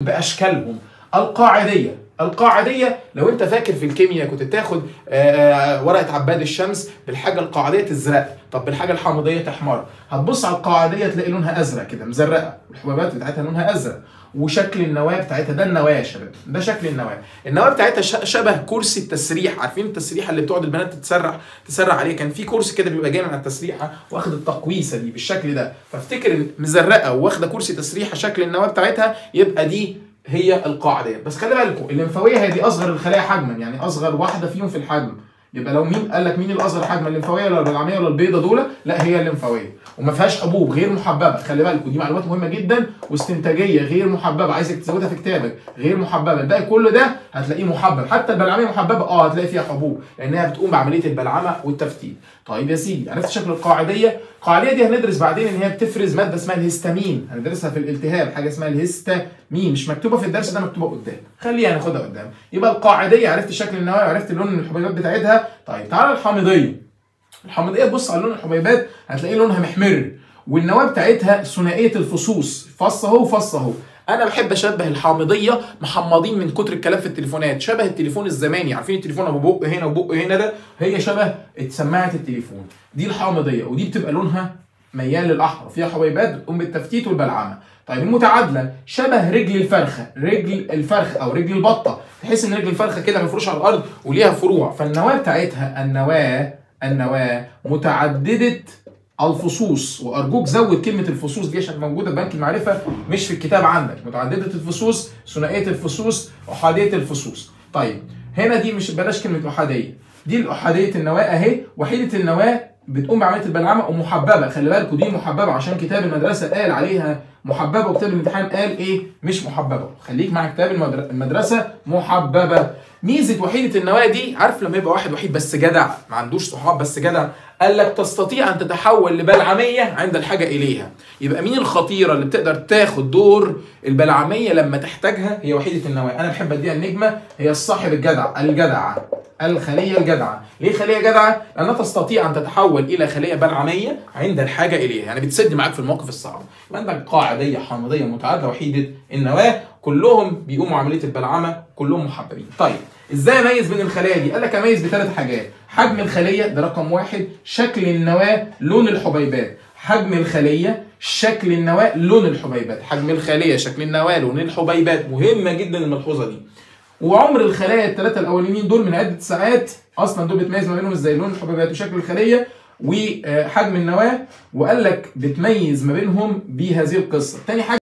باشكالهم القاعديه القاعديه لو انت فاكر في الكيمياء كنت بتاخد آه، ورقه عباد الشمس بالحاجه القاعديه تزرق طب بالحاجه الحامضيه تحمر هتبص على القاعديه تلاقي لونها ازرق كده مزرقه والحبيبات بتاعتها لونها ازرق وشكل النواه بتاعتها ده النواه يا شباب ده شكل النواه النواه بتاعتها ش- شبه كرسي التسريح عارفين التسريحه اللي بتقعد البنات تتسرح تسرح عليه كان في كرسي كده بيبقى جاي من على التسريحه واخد التقويسه دي بالشكل ده فافتكر إن مزرقه واخده كرسي تسريحه شكل النواه بتاعتها يبقى دي هي القاعديه بس خلي بالكم الليمفاويه هي دي اصغر الخلايا حجما يعني اصغر واحده فيهم في الحجم يبقى لو مين قال لك مين الاصغر حجما الليمفاويه ولا البلعميه ولا البيضه دول لا هي الليمفاويه وما فيهاش حبوب غير محببه خلي بالكم دي معلومات مهمه جدا واستنتاجيه غير محببه عايزك تزودها في كتابك غير محببه الباقي كل ده هتلاقيه محبب حتى البلعميه محببه اه هتلاقي فيها حبوب لانها بتقوم بعمليه البلعمه والتفتيت طيب يا سيدي عرفت شكل القاعديه القاعديه دي هندرس بعدين ان هي بتفرز ماده اسمها الهستامين هندرسها في الالتهاب حاجه اسمها الهستامين مش مكتوبه في الدرس ده مكتوبه قدام خليها ناخدها قدام يبقى القاعديه عرفت شكل النواه عرفت لون الحبيبات بتاعتها طيب تعالى الحامضيه الحامضيه تبص على لون الحبيبات هتلاقي لونها محمر والنواه بتاعتها ثنائيه الفصوص فص اهو وفص اهو انا بحب اشبه الحامضيه محمضين من كتر الكلام في التليفونات شبه التليفون الزماني عارفين التليفون ابو بق هنا وبق هنا ده هي شبه سماعه التليفون دي الحامضيه ودي بتبقى لونها ميال للاحمر فيها حبيبات بتقوم بالتفتيت والبلعمه طيب المتعادله شبه رجل الفرخه رجل الفرخه او رجل البطه تحس ان رجل الفرخه كده مفروشه على الارض وليها فروع فالنواه بتاعتها النواه النواه متعدده الفصوص وارجوك زود كلمه الفصوص دي عشان موجوده في بنك المعرفه مش في الكتاب عندك متعدده الفصوص ثنائيه الفصوص احاديه الفصوص طيب هنا دي مش بلاش كلمه احاديه دي الاحاديه النواه اهي وحيده النواه بتقوم بعمليه البلعمه ومحببه خلي بالكوا دي محببه عشان كتاب المدرسه قال عليها محببه وكتاب الامتحان قال ايه مش محببه خليك مع كتاب المدر- المدرسه محببه ميزه وحيده النواه دي عارف لما يبقى واحد وحيد بس جدع ما عندوش صحاب بس جدع قال لك تستطيع ان تتحول لبلعميه عند الحاجه اليها يبقى مين الخطيره اللي بتقدر تاخد دور البلعميه لما تحتاجها هي وحيده النواه انا بحب اديها النجمه هي الصاحب الجدع الجدعه الخليه الجدعه ليه خليه جدعه لانها تستطيع ان تتحول الى خليه بلعميه عند الحاجه اليها يعني بتسد معاك في الموقف الصعب يبقى عندك قاعديه حامضيه متعادله وحيده النواه كلهم بيقوموا عمليه البلعمه كلهم محببين طيب ازاي اميز بين الخلايا دي قال لك اميز بثلاث حاجات حجم الخليه ده رقم واحد شكل النواه لون الحبيبات حجم الخليه شكل النواه لون الحبيبات حجم الخليه شكل النواه لون الحبيبات مهمه جدا الملحوظه دي وعمر الخلايا الثلاثه الاولانيين دول من عده ساعات اصلا دول بتميز ما بينهم ازاي لون الحبيبات وشكل الخليه وحجم النواه وقال لك بتميز ما بينهم بهذه القصه تاني حاجه